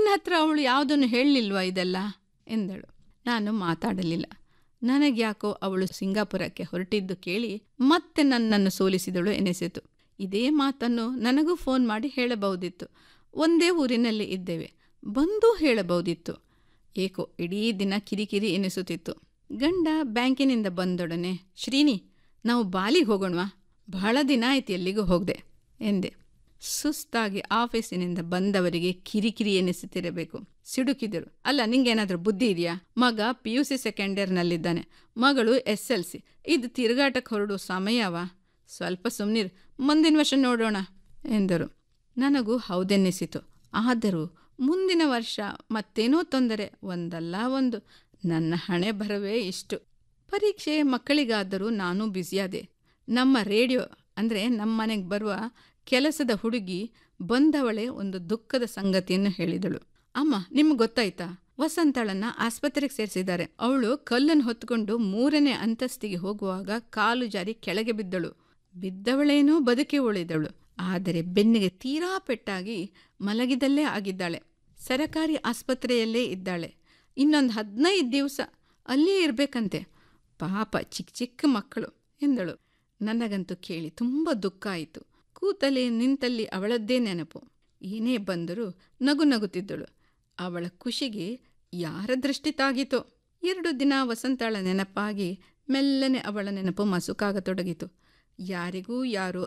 ಹತ್ರ ಅವಳು ಯಾವುದನ್ನು ಹೇಳಲಿಲ್ವಾ ಇದೆಲ್ಲ ಎಂದಳು ನಾನು ಮಾತಾಡಲಿಲ್ಲ ನನಗ್ಯಾಕೋ ಅವಳು ಸಿಂಗಾಪುರಕ್ಕೆ ಹೊರಟಿದ್ದು ಕೇಳಿ ಮತ್ತೆ ನನ್ನನ್ನು ಸೋಲಿಸಿದಳು ಎನಿಸಿತು ಇದೇ ಮಾತನ್ನು ನನಗೂ ಫೋನ್ ಮಾಡಿ ಹೇಳಬಹುದಿತ್ತು ಒಂದೇ ಊರಿನಲ್ಲಿ ಇದ್ದೇವೆ ಬಂದೂ ಹೇಳಬಹುದಿತ್ತು ಏಕೋ ಇಡೀ ದಿನ ಕಿರಿಕಿರಿ ಎನಿಸುತ್ತಿತ್ತು ಗಂಡ ಬ್ಯಾಂಕಿನಿಂದ ಬಂದೊಡನೆ ಶ್ರೀನಿ ನಾವು ಬಾಲಿಗೆ ಹೋಗೋಣವಾ ಬಹಳ ದಿನ ಆಯ್ತು ಎಲ್ಲಿಗೂ ಹೋಗದೆ ಎಂದೆ ಸುಸ್ತಾಗಿ ಆಫೀಸಿನಿಂದ ಬಂದವರಿಗೆ ಕಿರಿಕಿರಿ ಎನಿಸುತ್ತಿರಬೇಕು ಸಿಡುಕಿದರು ಅಲ್ಲ ನಿಂಗೇನಾದರೂ ಬುದ್ಧಿ ಇದೆಯಾ ಮಗ ಪಿ ಯು ಸಿ ಸೆಕೆಂಡ್ ಇಯರ್ನಲ್ಲಿದ್ದಾನೆ ಮಗಳು ಎಸ್ ಎಲ್ ಸಿ ಇದು ತಿರುಗಾಟಕ್ಕೆ ಹೊರಡು ಸಮಯವಾ ಸ್ವಲ್ಪ ಸುಮ್ಮನಿರು ಮುಂದಿನ ವರ್ಷ ನೋಡೋಣ ಎಂದರು ನನಗೂ ಹೌದೆನ್ನಿಸಿತು ಆದರೂ ಮುಂದಿನ ವರ್ಷ ಮತ್ತೇನೋ ತೊಂದರೆ ಒಂದಲ್ಲ ಒಂದು ನನ್ನ ಹಣೆ ಬರವೇ ಇಷ್ಟು ಪರೀಕ್ಷೆ ಮಕ್ಕಳಿಗಾದರೂ ನಾನು ಬ್ಯುಸಿಯಾದೆ ನಮ್ಮ ರೇಡಿಯೋ ಅಂದರೆ ನಮ್ಮ ಮನೆಗೆ ಬರುವ ಕೆಲಸದ ಹುಡುಗಿ ಬಂದವಳೆ ಒಂದು ದುಃಖದ ಸಂಗತಿಯನ್ನು ಹೇಳಿದಳು ಅಮ್ಮ ನಿಮ್ಗೆ ಗೊತ್ತಾಯ್ತಾ ವಸಂತಳನ್ನ ಆಸ್ಪತ್ರೆಗೆ ಸೇರಿಸಿದ್ದಾರೆ ಅವಳು ಕಲ್ಲನ್ನು ಹೊತ್ತುಕೊಂಡು ಮೂರನೇ ಅಂತಸ್ತಿಗೆ ಹೋಗುವಾಗ ಕಾಲು ಜಾರಿ ಕೆಳಗೆ ಬಿದ್ದಳು ಬಿದ್ದವಳೇನೂ ಬದುಕಿ ಉಳಿದಳು ಆದರೆ ಬೆನ್ನಿಗೆ ತೀರಾ ಪೆಟ್ಟಾಗಿ ಮಲಗಿದಲ್ಲೇ ಆಗಿದ್ದಾಳೆ ಸರಕಾರಿ ಆಸ್ಪತ್ರೆಯಲ್ಲೇ ಇದ್ದಾಳೆ ಇನ್ನೊಂದು ಹದಿನೈದು ದಿವಸ ಅಲ್ಲೇ ಇರಬೇಕಂತೆ ಪಾಪ ಚಿಕ್ಕ ಚಿಕ್ಕ ಮಕ್ಕಳು ಎಂದಳು ನನಗಂತೂ ಕೇಳಿ ತುಂಬ ದುಃಖ ಆಯಿತು ಕೂತಲ್ಲಿ ನಿಂತಲ್ಲಿ ಅವಳದ್ದೇ ನೆನಪು ಏನೇ ಬಂದರೂ ನಗು ನಗುತ್ತಿದ್ದಳು ಅವಳ ಖುಷಿಗೆ ಯಾರ ದೃಷ್ಟಿ ತಾಗಿತೋ ಎರಡು ದಿನ ವಸಂತಳ ನೆನಪಾಗಿ ಮೆಲ್ಲನೆ ಅವಳ ನೆನಪು ಮಸುಕಾಗತೊಡಗಿತು ಯಾರಿಗೂ ಯಾರು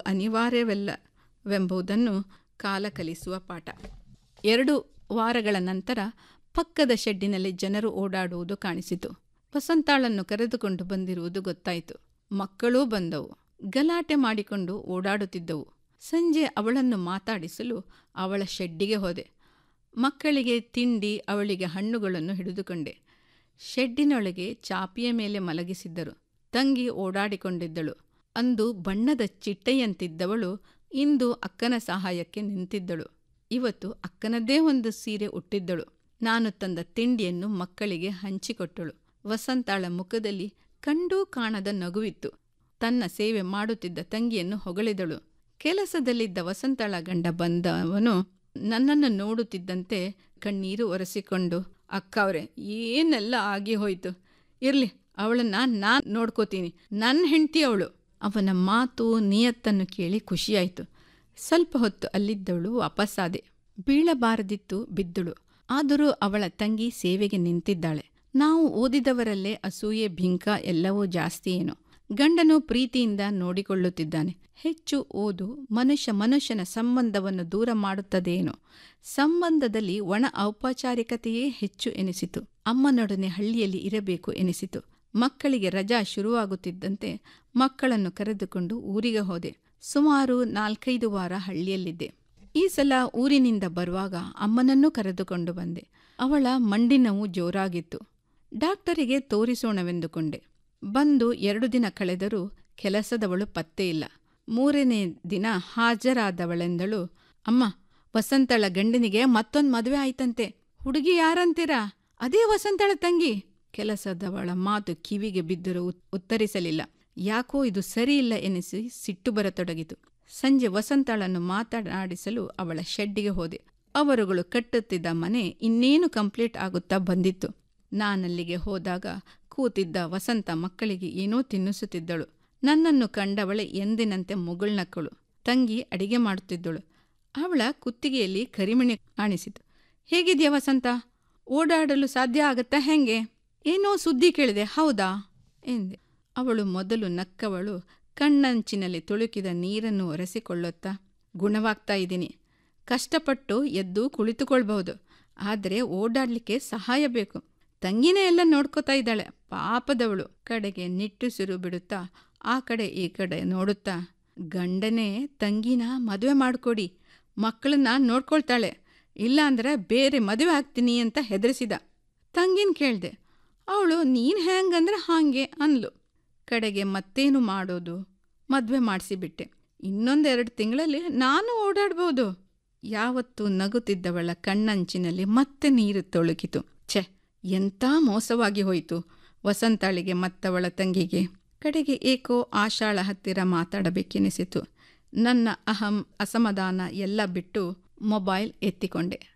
ಅನಿವಾರ್ಯವಲ್ಲವೆಂಬುದನ್ನು ಕಾಲ ಕಲಿಸುವ ಪಾಠ ಎರಡು ವಾರಗಳ ನಂತರ ಪಕ್ಕದ ಶೆಡ್ಡಿನಲ್ಲಿ ಜನರು ಓಡಾಡುವುದು ಕಾಣಿಸಿತು ವಸಂತಾಳನ್ನು ಕರೆದುಕೊಂಡು ಬಂದಿರುವುದು ಗೊತ್ತಾಯಿತು ಮಕ್ಕಳೂ ಬಂದವು ಗಲಾಟೆ ಮಾಡಿಕೊಂಡು ಓಡಾಡುತ್ತಿದ್ದವು ಸಂಜೆ ಅವಳನ್ನು ಮಾತಾಡಿಸಲು ಅವಳ ಶೆಡ್ಡಿಗೆ ಹೋದೆ ಮಕ್ಕಳಿಗೆ ತಿಂಡಿ ಅವಳಿಗೆ ಹಣ್ಣುಗಳನ್ನು ಹಿಡಿದುಕೊಂಡೆ ಶೆಡ್ಡಿನೊಳಗೆ ಚಾಪಿಯ ಮೇಲೆ ಮಲಗಿಸಿದ್ದರು ತಂಗಿ ಓಡಾಡಿಕೊಂಡಿದ್ದಳು ಅಂದು ಬಣ್ಣದ ಚಿಟ್ಟೆಯಂತಿದ್ದವಳು ಇಂದು ಅಕ್ಕನ ಸಹಾಯಕ್ಕೆ ನಿಂತಿದ್ದಳು ಇವತ್ತು ಅಕ್ಕನದ್ದೇ ಒಂದು ಸೀರೆ ಉಟ್ಟಿದ್ದಳು ನಾನು ತಂದ ತಿಂಡಿಯನ್ನು ಮಕ್ಕಳಿಗೆ ಹಂಚಿಕೊಟ್ಟಳು ವಸಂತಾಳ ಮುಖದಲ್ಲಿ ಕಂಡೂ ಕಾಣದ ನಗುವಿತ್ತು ತನ್ನ ಸೇವೆ ಮಾಡುತ್ತಿದ್ದ ತಂಗಿಯನ್ನು ಹೊಗಳಿದಳು ಕೆಲಸದಲ್ಲಿದ್ದ ವಸಂತಳ ಗಂಡ ಬಂದವನು ನನ್ನನ್ನು ನೋಡುತ್ತಿದ್ದಂತೆ ಕಣ್ಣೀರು ಒರೆಸಿಕೊಂಡು ಅಕ್ಕ ಅವರೇ ಏನೆಲ್ಲ ಆಗಿ ಹೋಯಿತು ಇರಲಿ ಅವಳನ್ನ ನಾನು ನೋಡ್ಕೋತೀನಿ ನನ್ನ ಹೆಂಡತಿ ಅವಳು ಅವನ ಮಾತು ನಿಯತ್ತನ್ನು ಕೇಳಿ ಖುಷಿಯಾಯಿತು ಸ್ವಲ್ಪ ಹೊತ್ತು ಅಲ್ಲಿದ್ದವಳು ವಾಪಸ್ಸಾದೆ ಬೀಳಬಾರದಿತ್ತು ಬಿದ್ದಳು ಆದರೂ ಅವಳ ತಂಗಿ ಸೇವೆಗೆ ನಿಂತಿದ್ದಾಳೆ ನಾವು ಓದಿದವರಲ್ಲೇ ಅಸೂಯೆ ಬಿಂಕ ಎಲ್ಲವೂ ಜಾಸ್ತಿ ಏನೋ ಗಂಡನು ಪ್ರೀತಿಯಿಂದ ನೋಡಿಕೊಳ್ಳುತ್ತಿದ್ದಾನೆ ಹೆಚ್ಚು ಓದು ಮನುಷ್ಯ ಮನುಷ್ಯನ ಸಂಬಂಧವನ್ನು ದೂರ ಮಾಡುತ್ತದೇನೋ ಸಂಬಂಧದಲ್ಲಿ ಒಣ ಔಪಚಾರಿಕತೆಯೇ ಹೆಚ್ಚು ಎನಿಸಿತು ಅಮ್ಮನೊಡನೆ ಹಳ್ಳಿಯಲ್ಲಿ ಇರಬೇಕು ಎನಿಸಿತು ಮಕ್ಕಳಿಗೆ ರಜಾ ಶುರುವಾಗುತ್ತಿದ್ದಂತೆ ಮಕ್ಕಳನ್ನು ಕರೆದುಕೊಂಡು ಊರಿಗೆ ಹೋದೆ ಸುಮಾರು ನಾಲ್ಕೈದು ವಾರ ಹಳ್ಳಿಯಲ್ಲಿದ್ದೆ ಈ ಸಲ ಊರಿನಿಂದ ಬರುವಾಗ ಅಮ್ಮನನ್ನೂ ಕರೆದುಕೊಂಡು ಬಂದೆ ಅವಳ ಮಂಡಿ ನೋವು ಜೋರಾಗಿತ್ತು ಡಾಕ್ಟರಿಗೆ ತೋರಿಸೋಣವೆಂದುಕೊಂಡೆ ಬಂದು ಎರಡು ದಿನ ಕಳೆದರೂ ಕೆಲಸದವಳು ಪತ್ತೆ ಇಲ್ಲ ಮೂರನೇ ದಿನ ಹಾಜರಾದವಳೆಂದಳು ಅಮ್ಮ ವಸಂತಳ ಗಂಡನಿಗೆ ಮತ್ತೊಂದು ಮದುವೆ ಆಯ್ತಂತೆ ಹುಡುಗಿ ಯಾರಂತೀರಾ ಅದೇ ವಸಂತಳ ತಂಗಿ ಕೆಲಸದವಳ ಮಾತು ಕಿವಿಗೆ ಬಿದ್ದರೂ ಉತ್ತರಿಸಲಿಲ್ಲ ಯಾಕೋ ಇದು ಸರಿಯಿಲ್ಲ ಎನಿಸಿ ಸಿಟ್ಟು ಬರತೊಡಗಿತು ಸಂಜೆ ವಸಂತಳನ್ನು ಮಾತನಾಡಿಸಲು ಅವಳ ಶೆಡ್ಡಿಗೆ ಹೋದೆ ಅವರುಗಳು ಕಟ್ಟುತ್ತಿದ್ದ ಮನೆ ಇನ್ನೇನು ಕಂಪ್ಲೀಟ್ ಆಗುತ್ತಾ ಬಂದಿತ್ತು ನಾನಲ್ಲಿಗೆ ಹೋದಾಗ ಕೂತಿದ್ದ ವಸಂತ ಮಕ್ಕಳಿಗೆ ಏನೋ ತಿನ್ನಿಸುತ್ತಿದ್ದಳು ನನ್ನನ್ನು ಕಂಡವಳೆ ಎಂದಿನಂತೆ ಮುಗುಳ್ನಕ್ಕಳು ತಂಗಿ ಅಡಿಗೆ ಮಾಡುತ್ತಿದ್ದಳು ಅವಳ ಕುತ್ತಿಗೆಯಲ್ಲಿ ಕರಿಮಣಿ ಕಾಣಿಸಿತು ಹೇಗಿದೆಯಾ ವಸಂತ ಓಡಾಡಲು ಸಾಧ್ಯ ಆಗತ್ತಾ ಹೆಂಗೆ ಏನೋ ಸುದ್ದಿ ಕೇಳಿದೆ ಹೌದಾ ಎಂದೆ ಅವಳು ಮೊದಲು ನಕ್ಕವಳು ಕಣ್ಣಂಚಿನಲ್ಲಿ ತುಳುಕಿದ ನೀರನ್ನು ಒರೆಸಿಕೊಳ್ಳುತ್ತಾ ಗುಣವಾಗ್ತಾ ಇದ್ದೀನಿ ಕಷ್ಟಪಟ್ಟು ಎದ್ದು ಕುಳಿತುಕೊಳ್ಬಹುದು ಆದರೆ ಓಡಾಡಲಿಕ್ಕೆ ಸಹಾಯ ಬೇಕು ತಂಗಿನೇ ಎಲ್ಲ ನೋಡ್ಕೋತಾ ಇದ್ದಾಳೆ ಪಾಪದವಳು ಕಡೆಗೆ ನಿಟ್ಟುಸಿರು ಬಿಡುತ್ತಾ ಆ ಕಡೆ ಈ ಕಡೆ ನೋಡುತ್ತಾ ಗಂಡನೇ ತಂಗಿನ ಮದುವೆ ಮಾಡಿಕೊಡಿ ಮಕ್ಕಳನ್ನ ನೋಡ್ಕೊಳ್ತಾಳೆ ಇಲ್ಲಾಂದ್ರೆ ಬೇರೆ ಮದುವೆ ಆಗ್ತೀನಿ ಅಂತ ಹೆದರಿಸಿದ ತಂಗಿನ ಕೇಳಿದೆ ಅವಳು ನೀನು ಹೆಂಗಂದ್ರೆ ಹಾಗೆ ಅನ್ಲು ಕಡೆಗೆ ಮತ್ತೇನು ಮಾಡೋದು ಮದುವೆ ಮಾಡಿಸಿಬಿಟ್ಟೆ ಇನ್ನೊಂದೆರಡು ತಿಂಗಳಲ್ಲಿ ನಾನು ಓಡಾಡ್ಬೋದು ಯಾವತ್ತೂ ನಗುತ್ತಿದ್ದವಳ ಕಣ್ಣಂಚಿನಲ್ಲಿ ಮತ್ತೆ ನೀರು ತೊಳುಕಿತು ಛೆ ಎಂಥ ಮೋಸವಾಗಿ ಹೋಯಿತು ವಸಂತಾಳಿಗೆ ಮತ್ತವಳ ತಂಗಿಗೆ ಕಡೆಗೆ ಏಕೋ ಆಶಾಳ ಹತ್ತಿರ ಮಾತಾಡಬೇಕೆನಿಸಿತು ನನ್ನ ಅಹಂ ಅಸಮಾಧಾನ ಎಲ್ಲ ಬಿಟ್ಟು ಮೊಬೈಲ್ ಎತ್ತಿಕೊಂಡೆ